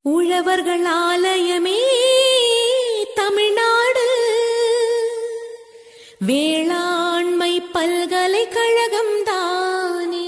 உழவர்கள் ஆலயமே தமிழ்நாடு வேளாண்மை பல்கலைக்கழகம் தானே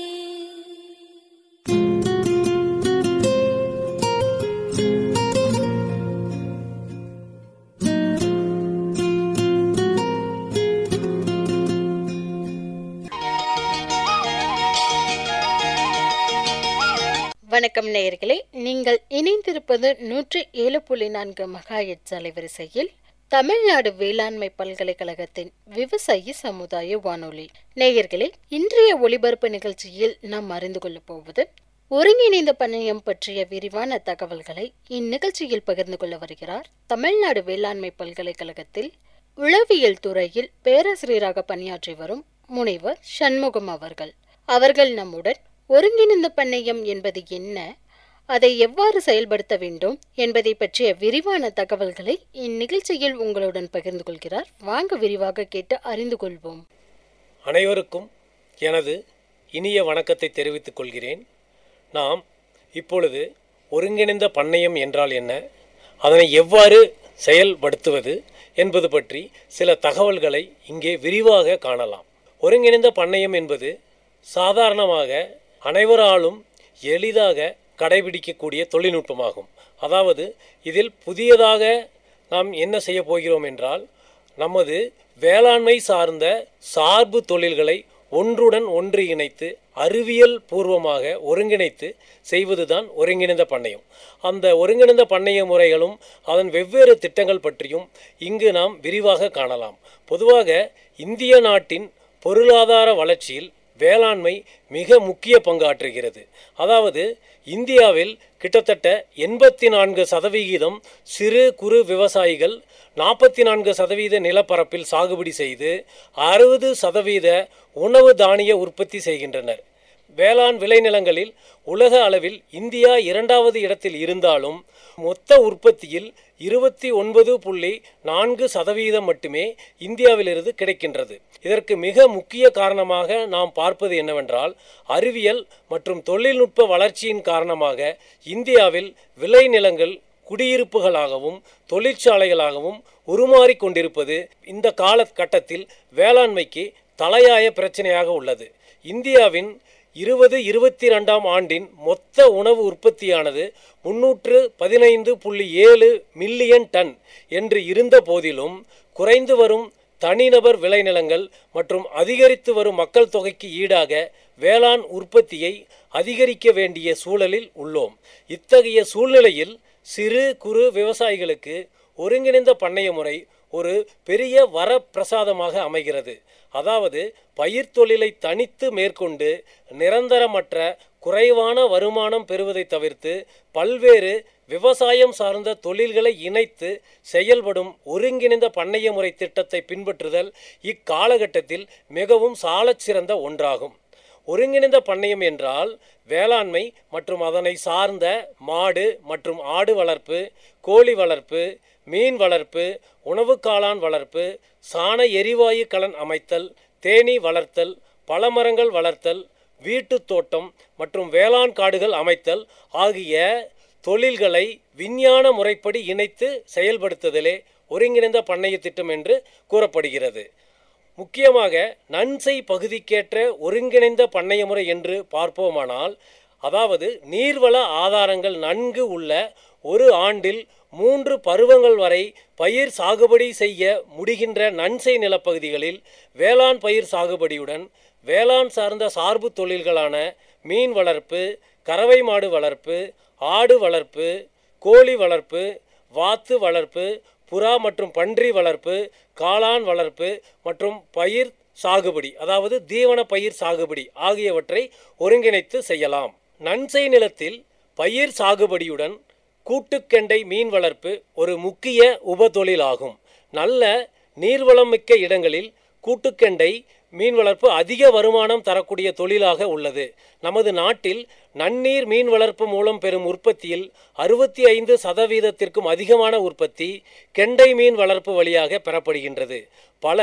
வணக்கம் நேயர்களே நீங்கள் இணைந்திருப்பது நூற்றி ஏழு புள்ளி நான்கு மகாயட்ஸ் அலைவரிசையில் தமிழ்நாடு வேளாண்மை பல்கலைக்கழகத்தின் விவசாயி சமுதாய வானொலி நேயர்களே இன்றைய ஒளிபரப்பு நிகழ்ச்சியில் நாம் அறிந்து கொள்ளப் போவது ஒருங்கிணைந்த பண்ணையம் பற்றிய விரிவான தகவல்களை இந்நிகழ்ச்சியில் பகிர்ந்து கொள்ள வருகிறார் தமிழ்நாடு வேளாண்மை பல்கலைக்கழகத்தில் உளவியல் துறையில் பேராசிரியராக பணியாற்றி வரும் முனைவர் சண்முகம் அவர்கள் அவர்கள் நம்முடன் ஒருங்கிணைந்த பண்ணையம் என்பது என்ன அதை எவ்வாறு செயல்படுத்த வேண்டும் என்பதை பற்றிய விரிவான தகவல்களை இந்நிகழ்ச்சியில் உங்களுடன் பகிர்ந்து கொள்கிறார் வாங்க விரிவாக கேட்டு அறிந்து கொள்வோம் அனைவருக்கும் எனது இனிய வணக்கத்தை தெரிவித்துக் கொள்கிறேன் நாம் இப்பொழுது ஒருங்கிணைந்த பண்ணையம் என்றால் என்ன அதனை எவ்வாறு செயல்படுத்துவது என்பது பற்றி சில தகவல்களை இங்கே விரிவாக காணலாம் ஒருங்கிணைந்த பண்ணையம் என்பது சாதாரணமாக அனைவராலும் எளிதாக கடைபிடிக்கக்கூடிய தொழில்நுட்பமாகும் அதாவது இதில் புதியதாக நாம் என்ன செய்ய போகிறோம் என்றால் நமது வேளாண்மை சார்ந்த சார்பு தொழில்களை ஒன்றுடன் ஒன்று இணைத்து அறிவியல் பூர்வமாக ஒருங்கிணைத்து செய்வதுதான் ஒருங்கிணைந்த பண்ணையம் அந்த ஒருங்கிணைந்த பண்ணைய முறைகளும் அதன் வெவ்வேறு திட்டங்கள் பற்றியும் இங்கு நாம் விரிவாக காணலாம் பொதுவாக இந்திய நாட்டின் பொருளாதார வளர்ச்சியில் வேளாண்மை மிக முக்கிய பங்காற்றுகிறது அதாவது இந்தியாவில் கிட்டத்தட்ட எண்பத்தி நான்கு சதவிகிதம் சிறு குறு விவசாயிகள் நாற்பத்தி நான்கு சதவீத நிலப்பரப்பில் சாகுபடி செய்து அறுபது சதவீத உணவு தானிய உற்பத்தி செய்கின்றனர் வேளாண் விளைநிலங்களில் உலக அளவில் இந்தியா இரண்டாவது இடத்தில் இருந்தாலும் மொத்த உற்பத்தியில் இருபத்தி ஒன்பது புள்ளி நான்கு சதவீதம் மட்டுமே இந்தியாவிலிருந்து கிடைக்கின்றது இதற்கு மிக முக்கிய காரணமாக நாம் பார்ப்பது என்னவென்றால் அறிவியல் மற்றும் தொழில்நுட்ப வளர்ச்சியின் காரணமாக இந்தியாவில் விளைநிலங்கள் குடியிருப்புகளாகவும் தொழிற்சாலைகளாகவும் உருமாறிக் கொண்டிருப்பது இந்த காலகட்டத்தில் வேளாண்மைக்கு தலையாய பிரச்சனையாக உள்ளது இந்தியாவின் இருபது இருபத்தி ரெண்டாம் ஆண்டின் மொத்த உணவு உற்பத்தியானது முன்னூற்று பதினைந்து புள்ளி ஏழு மில்லியன் டன் என்று இருந்த போதிலும் குறைந்து வரும் தனிநபர் விளைநிலங்கள் மற்றும் அதிகரித்து வரும் மக்கள் தொகைக்கு ஈடாக வேளாண் உற்பத்தியை அதிகரிக்க வேண்டிய சூழலில் உள்ளோம் இத்தகைய சூழ்நிலையில் சிறு குறு விவசாயிகளுக்கு ஒருங்கிணைந்த பண்ணைய முறை ஒரு பெரிய வரப்பிரசாதமாக அமைகிறது அதாவது பயிர் தொழிலை தனித்து மேற்கொண்டு நிரந்தரமற்ற குறைவான வருமானம் பெறுவதை தவிர்த்து பல்வேறு விவசாயம் சார்ந்த தொழில்களை இணைத்து செயல்படும் ஒருங்கிணைந்த பண்ணைய முறை திட்டத்தை பின்பற்றுதல் இக்காலகட்டத்தில் மிகவும் சாலச் சிறந்த ஒன்றாகும் ஒருங்கிணைந்த பண்ணையம் என்றால் வேளாண்மை மற்றும் அதனை சார்ந்த மாடு மற்றும் ஆடு வளர்ப்பு கோழி வளர்ப்பு மீன் வளர்ப்பு உணவு காளான் வளர்ப்பு சாண எரிவாயு கலன் அமைத்தல் தேனீ வளர்த்தல் பழமரங்கள் வளர்த்தல் வீட்டுத் தோட்டம் மற்றும் வேளாண் காடுகள் அமைத்தல் ஆகிய தொழில்களை விஞ்ஞான முறைப்படி இணைத்து செயல்படுத்துதலே ஒருங்கிணைந்த பண்ணைய திட்டம் என்று கூறப்படுகிறது முக்கியமாக நன்சை பகுதிக்கேற்ற ஒருங்கிணைந்த பண்ணைய முறை என்று பார்ப்போமானால் அதாவது நீர்வள ஆதாரங்கள் நன்கு உள்ள ஒரு ஆண்டில் மூன்று பருவங்கள் வரை பயிர் சாகுபடி செய்ய முடிகின்ற நன்சை நிலப்பகுதிகளில் வேளாண் பயிர் சாகுபடியுடன் வேளாண் சார்ந்த சார்பு தொழில்களான மீன் வளர்ப்பு கறவை மாடு வளர்ப்பு ஆடு வளர்ப்பு கோழி வளர்ப்பு வாத்து வளர்ப்பு புறா மற்றும் பன்றி வளர்ப்பு காளான் வளர்ப்பு மற்றும் பயிர் சாகுபடி அதாவது தீவன பயிர் சாகுபடி ஆகியவற்றை ஒருங்கிணைத்து செய்யலாம் நன்சை நிலத்தில் பயிர் சாகுபடியுடன் கூட்டுக்கெண்டை மீன் வளர்ப்பு ஒரு முக்கிய உபதொழிலாகும் நல்ல நீர்வளம் மிக்க இடங்களில் கூட்டுக்கெண்டை மீன் வளர்ப்பு அதிக வருமானம் தரக்கூடிய தொழிலாக உள்ளது நமது நாட்டில் நன்னீர் மீன் வளர்ப்பு மூலம் பெறும் உற்பத்தியில் அறுபத்தி ஐந்து சதவீதத்திற்கும் அதிகமான உற்பத்தி கெண்டை மீன் வளர்ப்பு வழியாக பெறப்படுகின்றது பல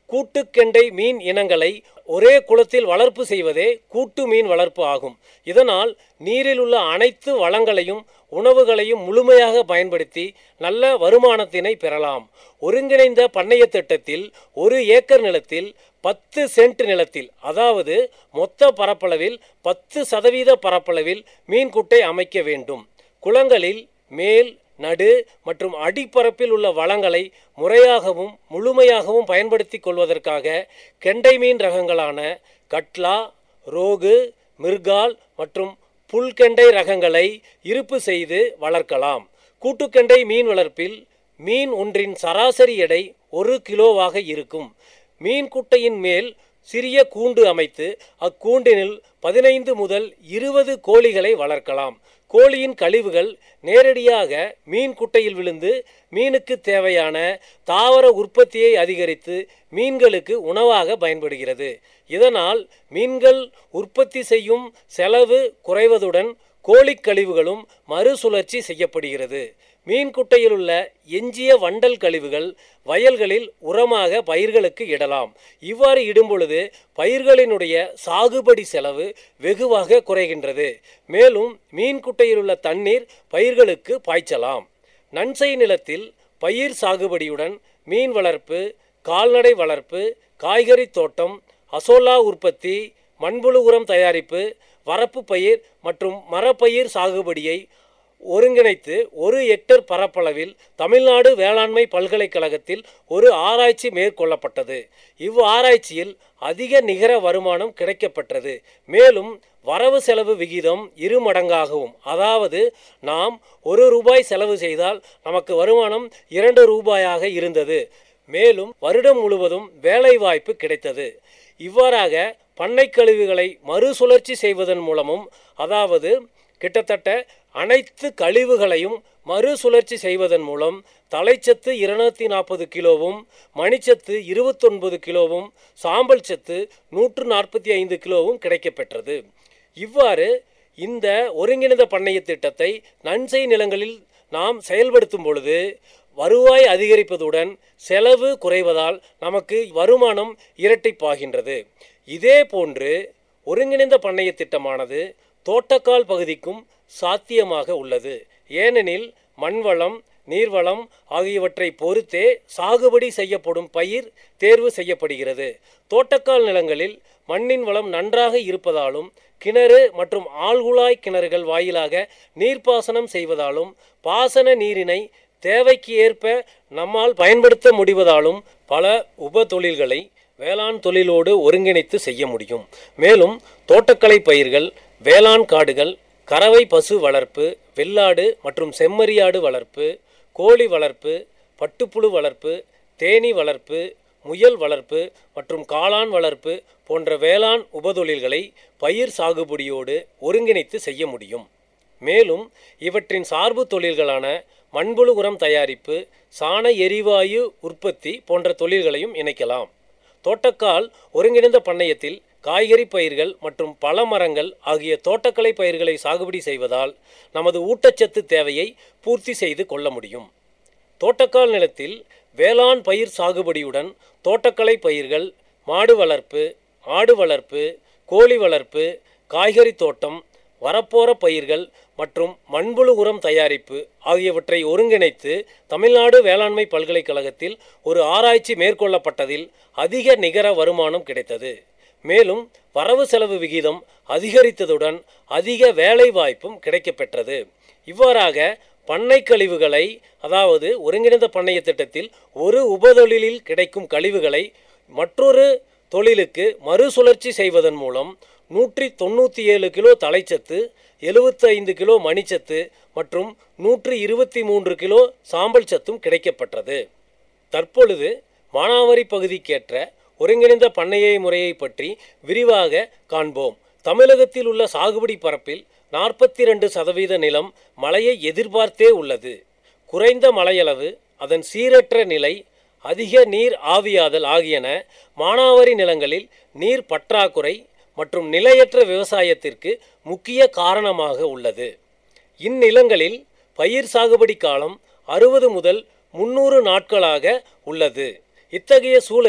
கூட்டுக்கெண்டை மீன் இனங்களை ஒரே குளத்தில் வளர்ப்பு செய்வதே கூட்டு மீன் வளர்ப்பு ஆகும் இதனால் நீரில் உள்ள அனைத்து வளங்களையும் உணவுகளையும் முழுமையாக பயன்படுத்தி நல்ல வருமானத்தினை பெறலாம் ஒருங்கிணைந்த பண்ணைய திட்டத்தில் ஒரு ஏக்கர் நிலத்தில் பத்து சென்ட் நிலத்தில் அதாவது மொத்த பரப்பளவில் பத்து சதவீத பரப்பளவில் மீன்குட்டை அமைக்க வேண்டும் குளங்களில் மேல் நடு மற்றும் அடிப்பரப்பில் உள்ள வளங்களை முறையாகவும் முழுமையாகவும் பயன்படுத்தி கொள்வதற்காக கெண்டை மீன் ரகங்களான கட்லா ரோகு மிர்கால் மற்றும் புல்கெண்டை ரகங்களை இருப்பு செய்து வளர்க்கலாம் கூட்டுக்கெண்டை மீன் வளர்ப்பில் மீன் ஒன்றின் சராசரி எடை ஒரு கிலோவாக இருக்கும் மீன் குட்டையின் மேல் சிறிய கூண்டு அமைத்து அக்கூண்டினில் பதினைந்து முதல் இருபது கோழிகளை வளர்க்கலாம் கோழியின் கழிவுகள் நேரடியாக மீன் குட்டையில் விழுந்து மீனுக்கு தேவையான தாவர உற்பத்தியை அதிகரித்து மீன்களுக்கு உணவாக பயன்படுகிறது இதனால் மீன்கள் உற்பத்தி செய்யும் செலவு குறைவதுடன் கோழிக் கழிவுகளும் மறுசுழற்சி செய்யப்படுகிறது மீன் குட்டையில் உள்ள எஞ்சிய வண்டல் கழிவுகள் வயல்களில் உரமாக பயிர்களுக்கு இடலாம் இவ்வாறு இடும் பொழுது பயிர்களினுடைய சாகுபடி செலவு வெகுவாக குறைகின்றது மேலும் மீன் குட்டையில் உள்ள தண்ணீர் பயிர்களுக்கு பாய்ச்சலாம் நன்செய் நிலத்தில் பயிர் சாகுபடியுடன் மீன் வளர்ப்பு கால்நடை வளர்ப்பு காய்கறி தோட்டம் அசோலா உற்பத்தி மண்புழு உரம் தயாரிப்பு வரப்பு பயிர் மற்றும் மரப்பயிர் சாகுபடியை ஒருங்கிணைத்து ஒரு ஹெக்டர் பரப்பளவில் தமிழ்நாடு வேளாண்மை பல்கலைக்கழகத்தில் ஒரு ஆராய்ச்சி மேற்கொள்ளப்பட்டது இவ் ஆராய்ச்சியில் அதிக நிகர வருமானம் கிடைக்கப்பெற்றது மேலும் வரவு செலவு விகிதம் இரு மடங்காகவும் அதாவது நாம் ஒரு ரூபாய் செலவு செய்தால் நமக்கு வருமானம் இரண்டு ரூபாயாக இருந்தது மேலும் வருடம் முழுவதும் வேலைவாய்ப்பு கிடைத்தது இவ்வாறாக பண்ணை கழிவுகளை மறுசுழற்சி செய்வதன் மூலமும் அதாவது கிட்டத்தட்ட அனைத்து கழிவுகளையும் மறுசுழற்சி செய்வதன் மூலம் தலைச்சத்து இருநூத்தி நாற்பது கிலோவும் மணிச்சத்து இருபத்தொன்பது கிலோவும் சாம்பல் சத்து நூற்று நாற்பத்தி ஐந்து கிலோவும் கிடைக்கப்பெற்றது இவ்வாறு இந்த ஒருங்கிணைந்த பண்ணைய திட்டத்தை நன்செய் நிலங்களில் நாம் செயல்படுத்தும் பொழுது வருவாய் அதிகரிப்பதுடன் செலவு குறைவதால் நமக்கு வருமானம் இரட்டிப்பாகின்றது இதே போன்று ஒருங்கிணைந்த பண்ணைய திட்டமானது தோட்டக்கால் பகுதிக்கும் சாத்தியமாக உள்ளது ஏனெனில் மண்வளம் நீர்வளம் ஆகியவற்றை பொறுத்தே சாகுபடி செய்யப்படும் பயிர் தேர்வு செய்யப்படுகிறது தோட்டக்கால் நிலங்களில் மண்ணின் வளம் நன்றாக இருப்பதாலும் கிணறு மற்றும் ஆழ்குழாய் கிணறுகள் வாயிலாக நீர்ப்பாசனம் செய்வதாலும் பாசன நீரினை தேவைக்கு ஏற்ப நம்மால் பயன்படுத்த முடிவதாலும் பல உப தொழில்களை வேளாண் தொழிலோடு ஒருங்கிணைத்து செய்ய முடியும் மேலும் தோட்டக்கலை பயிர்கள் வேளாண் காடுகள் கறவை பசு வளர்ப்பு வெள்ளாடு மற்றும் செம்மறியாடு வளர்ப்பு கோழி வளர்ப்பு பட்டுப்புழு வளர்ப்பு தேனீ வளர்ப்பு முயல் வளர்ப்பு மற்றும் காளான் வளர்ப்பு போன்ற வேளாண் உபதொழில்களை பயிர் சாகுபடியோடு ஒருங்கிணைத்து செய்ய முடியும் மேலும் இவற்றின் சார்பு தொழில்களான மண்புழு உரம் தயாரிப்பு சாண எரிவாயு உற்பத்தி போன்ற தொழில்களையும் இணைக்கலாம் தோட்டக்கால் ஒருங்கிணைந்த பண்ணையத்தில் காய்கறி பயிர்கள் மற்றும் பல மரங்கள் ஆகிய தோட்டக்கலை பயிர்களை சாகுபடி செய்வதால் நமது ஊட்டச்சத்து தேவையை பூர்த்தி செய்து கொள்ள முடியும் தோட்டக்கால் நிலத்தில் வேளாண் பயிர் சாகுபடியுடன் தோட்டக்கலை பயிர்கள் மாடு வளர்ப்பு ஆடு வளர்ப்பு கோழி வளர்ப்பு காய்கறி தோட்டம் வரப்போற பயிர்கள் மற்றும் மண்புழு உரம் தயாரிப்பு ஆகியவற்றை ஒருங்கிணைத்து தமிழ்நாடு வேளாண்மை பல்கலைக்கழகத்தில் ஒரு ஆராய்ச்சி மேற்கொள்ளப்பட்டதில் அதிக நிகர வருமானம் கிடைத்தது மேலும் வரவு செலவு விகிதம் அதிகரித்ததுடன் அதிக வேலை வாய்ப்பும் கிடைக்கப்பெற்றது இவ்வாறாக பண்ணை கழிவுகளை அதாவது ஒருங்கிணைந்த பண்ணைய திட்டத்தில் ஒரு உபதொழிலில் கிடைக்கும் கழிவுகளை மற்றொரு தொழிலுக்கு மறுசுழற்சி செய்வதன் மூலம் நூற்றி தொண்ணூற்றி ஏழு கிலோ தலைச்சத்து எழுபத்தி ஐந்து கிலோ மணிச்சத்து மற்றும் நூற்றி இருபத்தி மூன்று கிலோ சாம்பல் சத்தும் கிடைக்கப்பெற்றது தற்பொழுது மானாவாரி பகுதிக்கேற்ற ஒருங்கிணைந்த பண்ணைய முறையை பற்றி விரிவாக காண்போம் தமிழகத்தில் உள்ள சாகுபடி பரப்பில் நாற்பத்தி ரெண்டு சதவீத நிலம் மழையை எதிர்பார்த்தே உள்ளது குறைந்த மழையளவு அதன் சீரற்ற நிலை அதிக நீர் ஆவியாதல் ஆகியன மானாவாரி நிலங்களில் நீர் பற்றாக்குறை மற்றும் நிலையற்ற விவசாயத்திற்கு முக்கிய காரணமாக உள்ளது இந்நிலங்களில் பயிர் சாகுபடி காலம் அறுபது முதல் முன்னூறு நாட்களாக உள்ளது இத்தகைய சூழலில்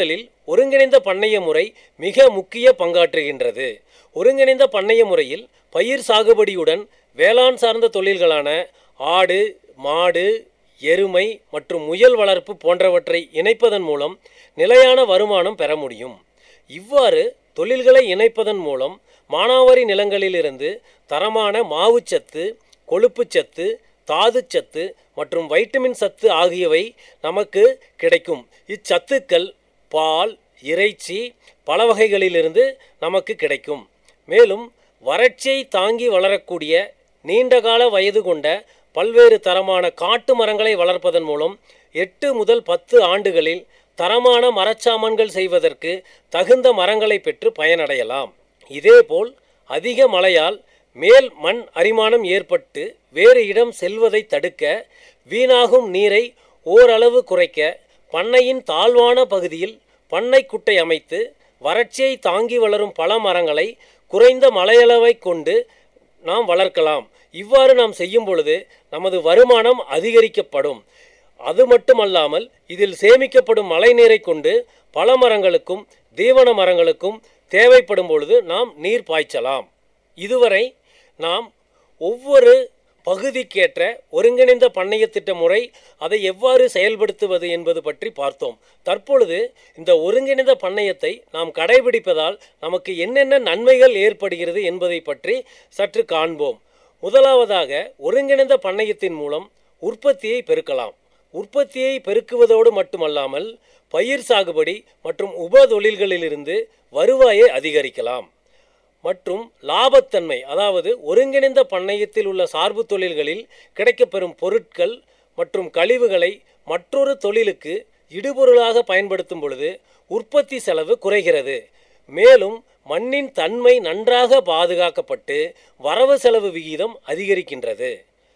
ஒருங்கிணைந்த பண்ணைய முறை மிக முக்கிய பங்காற்றுகின்றது ஒருங்கிணைந்த பண்ணைய முறையில் பயிர் சாகுபடியுடன் வேளாண் சார்ந்த தொழில்களான ஆடு மாடு எருமை மற்றும் முயல் வளர்ப்பு போன்றவற்றை இணைப்பதன் மூலம் நிலையான வருமானம் பெற முடியும் இவ்வாறு தொழில்களை இணைப்பதன் மூலம் மானாவாரி நிலங்களிலிருந்து தரமான மாவுச்சத்து கொழுப்புச்சத்து தாதுச்சத்து மற்றும் வைட்டமின் சத்து ஆகியவை நமக்கு கிடைக்கும் இச்சத்துக்கள் பால் இறைச்சி பல வகைகளிலிருந்து நமக்கு கிடைக்கும் மேலும் வறட்சியை தாங்கி வளரக்கூடிய நீண்டகால வயது கொண்ட பல்வேறு தரமான காட்டு மரங்களை வளர்ப்பதன் மூலம் எட்டு முதல் பத்து ஆண்டுகளில் தரமான மரச்சாமான்கள் செய்வதற்கு தகுந்த மரங்களை பெற்று பயனடையலாம் இதேபோல் அதிக மழையால் மேல் மண் அரிமானம் ஏற்பட்டு வேறு இடம் செல்வதை தடுக்க வீணாகும் நீரை ஓரளவு குறைக்க பண்ணையின் தாழ்வான பகுதியில் பண்ணை குட்டை அமைத்து வறட்சியை தாங்கி வளரும் பல மரங்களை குறைந்த மழையளவை கொண்டு நாம் வளர்க்கலாம் இவ்வாறு நாம் செய்யும் பொழுது நமது வருமானம் அதிகரிக்கப்படும் அது மட்டுமல்லாமல் இதில் சேமிக்கப்படும் மழைநீரை கொண்டு பல மரங்களுக்கும் தீவன மரங்களுக்கும் தேவைப்படும் பொழுது நாம் நீர் பாய்ச்சலாம் இதுவரை நாம் ஒவ்வொரு பகுதிக்கேற்ற ஒருங்கிணைந்த பண்ணைய திட்ட முறை அதை எவ்வாறு செயல்படுத்துவது என்பது பற்றி பார்த்தோம் தற்பொழுது இந்த ஒருங்கிணைந்த பண்ணையத்தை நாம் கடைபிடிப்பதால் நமக்கு என்னென்ன நன்மைகள் ஏற்படுகிறது என்பதை பற்றி சற்று காண்போம் முதலாவதாக ஒருங்கிணைந்த பண்ணையத்தின் மூலம் உற்பத்தியை பெருக்கலாம் உற்பத்தியை பெருக்குவதோடு மட்டுமல்லாமல் பயிர் சாகுபடி மற்றும் உப தொழில்களிலிருந்து வருவாயை அதிகரிக்கலாம் மற்றும் லாபத்தன்மை அதாவது ஒருங்கிணைந்த பண்ணையத்தில் உள்ள சார்பு தொழில்களில் கிடைக்கப்பெறும் பொருட்கள் மற்றும் கழிவுகளை மற்றொரு தொழிலுக்கு இடுபொருளாக பயன்படுத்தும் பொழுது உற்பத்தி செலவு குறைகிறது மேலும் மண்ணின் தன்மை நன்றாக பாதுகாக்கப்பட்டு வரவு செலவு விகிதம் அதிகரிக்கின்றது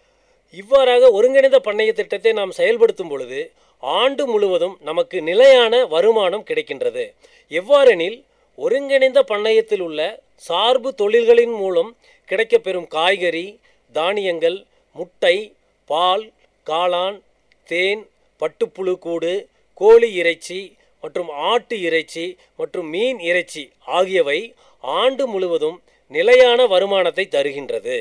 இவ்வாறாக ஒருங்கிணைந்த பண்ணைய திட்டத்தை நாம் செயல்படுத்தும் பொழுது ஆண்டு முழுவதும் நமக்கு நிலையான வருமானம் கிடைக்கின்றது எவ்வாறெனில் ஒருங்கிணைந்த பண்ணையத்தில் உள்ள சார்பு தொழில்களின் மூலம் கிடைக்கப்பெறும் காய்கறி தானியங்கள் முட்டை பால் காளான் தேன் பட்டுப்புழு கூடு கோழி இறைச்சி மற்றும் ஆட்டு இறைச்சி மற்றும் மீன் இறைச்சி ஆகியவை ஆண்டு முழுவதும் நிலையான வருமானத்தை தருகின்றது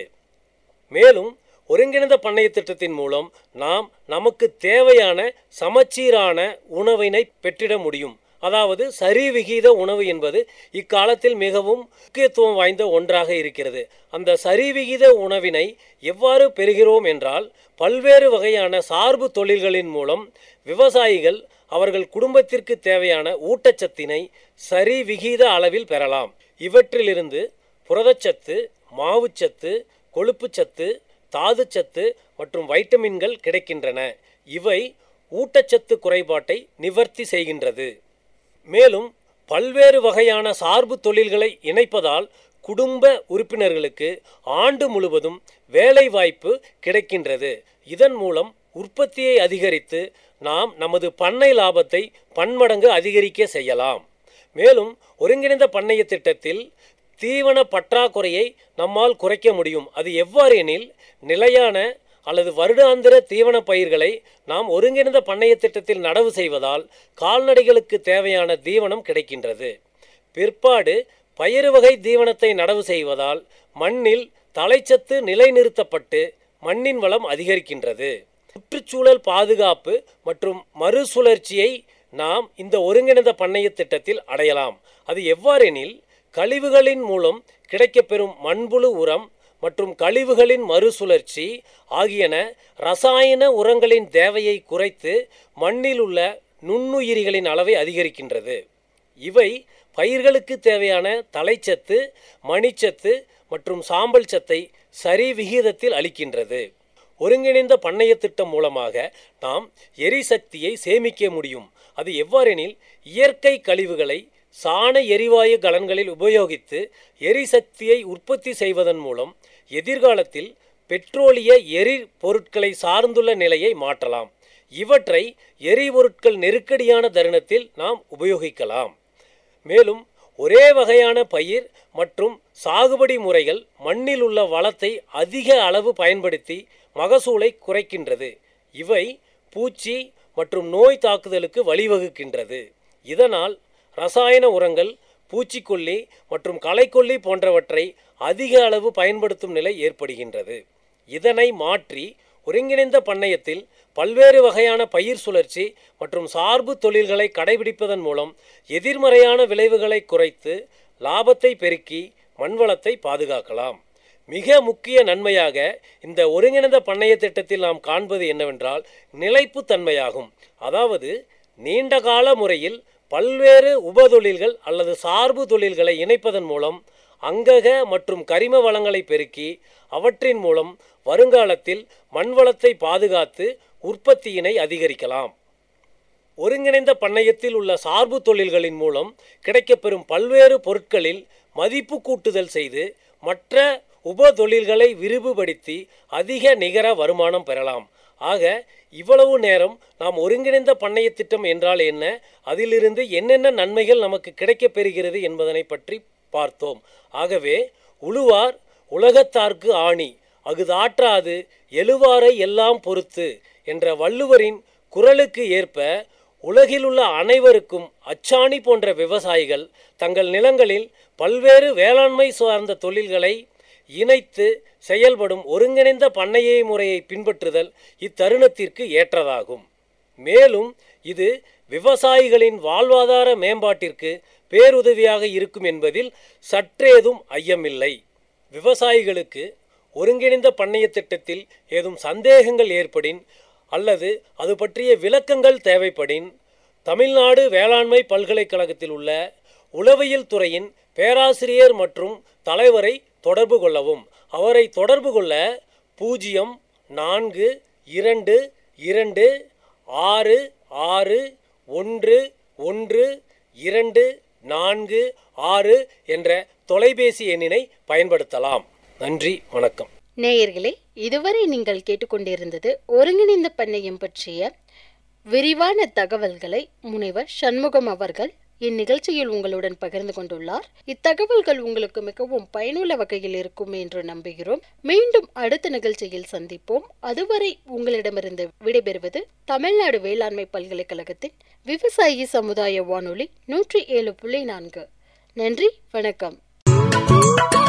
மேலும் ஒருங்கிணைந்த பண்ணைய திட்டத்தின் மூலம் நாம் நமக்கு தேவையான சமச்சீரான உணவினை பெற்றிட முடியும் அதாவது சரிவிகித உணவு என்பது இக்காலத்தில் மிகவும் முக்கியத்துவம் வாய்ந்த ஒன்றாக இருக்கிறது அந்த சரிவிகித உணவினை எவ்வாறு பெறுகிறோம் என்றால் பல்வேறு வகையான சார்பு தொழில்களின் மூலம் விவசாயிகள் அவர்கள் குடும்பத்திற்கு தேவையான ஊட்டச்சத்தினை சரிவிகித அளவில் பெறலாம் இவற்றிலிருந்து புரதச்சத்து மாவுச்சத்து கொழுப்புச்சத்து தாதுச்சத்து மற்றும் வைட்டமின்கள் கிடைக்கின்றன இவை ஊட்டச்சத்து குறைபாட்டை நிவர்த்தி செய்கின்றது மேலும் பல்வேறு வகையான சார்பு தொழில்களை இணைப்பதால் குடும்ப உறுப்பினர்களுக்கு ஆண்டு முழுவதும் வேலைவாய்ப்பு கிடைக்கின்றது இதன் மூலம் உற்பத்தியை அதிகரித்து நாம் நமது பண்ணை லாபத்தை பன்மடங்கு அதிகரிக்க செய்யலாம் மேலும் ஒருங்கிணைந்த பண்ணைய திட்டத்தில் தீவன பற்றாக்குறையை நம்மால் குறைக்க முடியும் அது எவ்வாறு எனில் நிலையான அல்லது வருடாந்திர தீவன பயிர்களை நாம் ஒருங்கிணைந்த பண்ணைய திட்டத்தில் நடவு செய்வதால் கால்நடைகளுக்கு தேவையான தீவனம் கிடைக்கின்றது பிற்பாடு பயிறு வகை தீவனத்தை நடவு செய்வதால் மண்ணில் தலைச்சத்து நிலைநிறுத்தப்பட்டு மண்ணின் வளம் அதிகரிக்கின்றது சுற்றுச்சூழல் பாதுகாப்பு மற்றும் மறுசுழற்சியை நாம் இந்த ஒருங்கிணைந்த பண்ணைய திட்டத்தில் அடையலாம் அது எவ்வாறெனில் கழிவுகளின் மூலம் கிடைக்கப்பெறும் மண்புழு உரம் மற்றும் கழிவுகளின் மறுசுழற்சி ஆகியன ரசாயன உரங்களின் தேவையை குறைத்து மண்ணில் உள்ள நுண்ணுயிரிகளின் அளவை அதிகரிக்கின்றது இவை பயிர்களுக்கு தேவையான தலைச்சத்து மணிச்சத்து மற்றும் சாம்பல் சத்தை சரி விகிதத்தில் அளிக்கின்றது ஒருங்கிணைந்த பண்ணைய திட்டம் மூலமாக நாம் எரிசக்தியை சேமிக்க முடியும் அது எவ்வாறெனில் இயற்கை கழிவுகளை சாண எரிவாயு கலன்களில் உபயோகித்து எரிசக்தியை உற்பத்தி செய்வதன் மூலம் எதிர்காலத்தில் பெட்ரோலிய எரி பொருட்களை சார்ந்துள்ள நிலையை மாற்றலாம் இவற்றை எரிபொருட்கள் நெருக்கடியான தருணத்தில் நாம் உபயோகிக்கலாம் மேலும் ஒரே வகையான பயிர் மற்றும் சாகுபடி முறைகள் மண்ணில் உள்ள வளத்தை அதிக அளவு பயன்படுத்தி மகசூலை குறைக்கின்றது இவை பூச்சி மற்றும் நோய் தாக்குதலுக்கு வழிவகுக்கின்றது இதனால் ரசாயன உரங்கள் பூச்சிக்கொல்லி மற்றும் களைக்கொல்லி போன்றவற்றை அதிக அளவு பயன்படுத்தும் நிலை ஏற்படுகின்றது இதனை மாற்றி ஒருங்கிணைந்த பண்ணையத்தில் பல்வேறு வகையான பயிர் சுழற்சி மற்றும் சார்பு தொழில்களை கடைபிடிப்பதன் மூலம் எதிர்மறையான விளைவுகளை குறைத்து லாபத்தை பெருக்கி மண்வளத்தை பாதுகாக்கலாம் மிக முக்கிய நன்மையாக இந்த ஒருங்கிணைந்த பண்ணைய திட்டத்தில் நாம் காண்பது என்னவென்றால் நிலைப்புத்தன்மையாகும் அதாவது நீண்டகால முறையில் பல்வேறு உபதொழில்கள் அல்லது சார்பு தொழில்களை இணைப்பதன் மூலம் அங்கக மற்றும் கரிம வளங்களை பெருக்கி அவற்றின் மூலம் வருங்காலத்தில் மண்வளத்தை பாதுகாத்து உற்பத்தியினை அதிகரிக்கலாம் ஒருங்கிணைந்த பண்ணையத்தில் உள்ள சார்பு தொழில்களின் மூலம் கிடைக்கப்பெறும் பல்வேறு பொருட்களில் மதிப்பு கூட்டுதல் செய்து மற்ற உப தொழில்களை விரிவுபடுத்தி அதிக நிகர வருமானம் பெறலாம் ஆக இவ்வளவு நேரம் நாம் ஒருங்கிணைந்த பண்ணைய திட்டம் என்றால் என்ன அதிலிருந்து என்னென்ன நன்மைகள் நமக்கு கிடைக்கப் பெறுகிறது என்பதனை பற்றி பார்த்தோம் ஆகவே உழுவார் உலகத்தார்க்கு ஆணி அகுதாற்றாது எழுவாரை எல்லாம் பொறுத்து என்ற வள்ளுவரின் குரலுக்கு ஏற்ப உலகிலுள்ள அனைவருக்கும் அச்சாணி போன்ற விவசாயிகள் தங்கள் நிலங்களில் பல்வேறு வேளாண்மை சார்ந்த தொழில்களை இணைத்து செயல்படும் ஒருங்கிணைந்த பண்ணைய முறையை பின்பற்றுதல் இத்தருணத்திற்கு ஏற்றதாகும் மேலும் இது விவசாயிகளின் வாழ்வாதார மேம்பாட்டிற்கு பேருதவியாக இருக்கும் என்பதில் சற்றேதும் ஐயமில்லை விவசாயிகளுக்கு ஒருங்கிணைந்த பண்ணைய திட்டத்தில் ஏதும் சந்தேகங்கள் ஏற்படின் அல்லது அது பற்றிய விளக்கங்கள் தேவைப்படின் தமிழ்நாடு வேளாண்மை பல்கலைக்கழகத்தில் உள்ள உளவியல் துறையின் பேராசிரியர் மற்றும் தலைவரை தொடர்பு கொள்ளவும் அவரை தொடர்பு கொள்ள பூஜ்ஜியம் நான்கு இரண்டு இரண்டு ஆறு ஆறு ஒன்று ஒன்று இரண்டு நான்கு ஆறு என்ற தொலைபேசி எண்ணினை பயன்படுத்தலாம் நன்றி வணக்கம் நேயர்களே இதுவரை நீங்கள் கேட்டுக்கொண்டிருந்தது ஒருங்கிணைந்த பண்ணையம் பற்றிய விரிவான தகவல்களை முனைவர் சண்முகம் அவர்கள் இந்நிகழ்ச்சியில் உங்களுடன் பகிர்ந்து கொண்டுள்ளார் இத்தகவல்கள் உங்களுக்கு மிகவும் பயனுள்ள வகையில் இருக்கும் என்று நம்புகிறோம் மீண்டும் அடுத்த நிகழ்ச்சியில் சந்திப்போம் அதுவரை உங்களிடமிருந்து விடைபெறுவது தமிழ்நாடு வேளாண்மை பல்கலைக்கழகத்தின் விவசாயி சமுதாய வானொலி நூற்றி ஏழு புள்ளி நான்கு நன்றி வணக்கம்